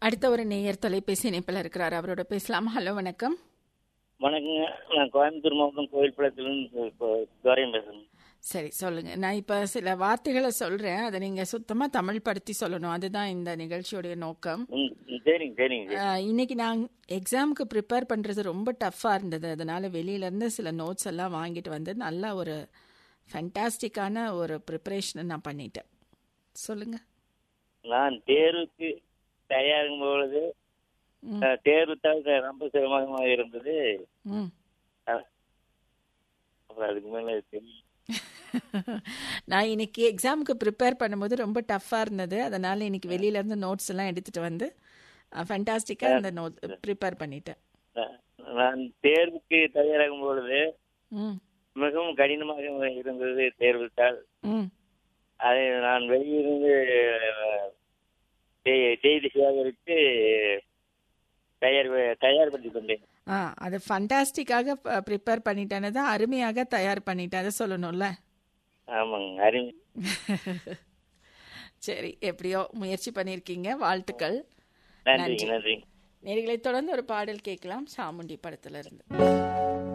அடுத்த ஒரு நேயர் தொலைபேசி இணைப்பில் இருக்கிறார் அவரோட பேசலாம் ஹலோ வணக்கம் வணக்கங்க நான் கோயம்புத்தூர் மாவட்டம் கோயில்படத்துலேருந்து துரையம் பேசுறேன் சரி சொல்லுங்க நான் இப்போ சில வார்த்தைகளை சொல்றேன் அதை நீங்க சுத்தமா தமிழ் படுத்தி சொல்லணும் அதுதான் இந்த நிகழ்ச்சியுடைய நோக்கம் ம், ம், சரிங்க சரிங்க ஆஹ், இன்னைக்கு நான் எக்ஸாமுக்கு ப்ரிப்பேர் பண்றது ரொம்ப டஃப்பா இருந்தது அதனால வெளியில இருந்து சில நோட்ஸ் எல்லாம் வாங்கிட்டு வந்து நல்லா ஒரு ஃபேண்டாஸ்டிக்கான ஒரு ப்ரிப்பரேஷனை நான் பண்ணிட்டேன் சொல்லுங்க நான் தேர்வுக்கு தயாரிக்கும் பொழுது ம். அஹ், தேர்வு தாள் ரொம்ப சிரமமாக இருந்தது ம் அஹ், அப்புறம் அதுக்கு மேலே தெரியும் நான் இன்னைக்கு எக்ஸாமுக்கு ப்ரிப்பேர் பண்ணும்போது ரொம்ப டஃப்பாக இருந்தது அதனால இன்னைக்கு வெளியில இருந்து நோட்ஸ் எல்லாம் எடுத்துட்டு வந்து ஃபேண்டாஸ்டிக்காக அந்த நோட் ப்ரிப்பேர் பண்ணிட்டேன் நான் நான் தேர்வுக்கு தயாராகும் பொழுது ம் மிகவும் கடினமாக இருந்தது தேர்வு தாள் ம் அதை நான் வெளியிருந்து அஹ், செய்- செய்தி சேகரித்து தயார் தயார்படுத்தி கொண்டேன் ஆ அது ஃபண்டாஸ்டிக்காக ப்ரிப்பேர் பண்ணிட்டேன்னு தான் அருமையாக தயார் பண்ணிட்டேன் அதை சொல்லணும்ல ஆமாங்க அருமை சரி எப்படியோ முயற்சி பண்ணியிருக்கீங்க வாழ்த்துக்கள் நன்றிங்க நன்றிங்க நேர்களை தொடர்ந்து ஒரு பாடல் கேட்கலாம் சாமுண்டி படத்துல இருந்து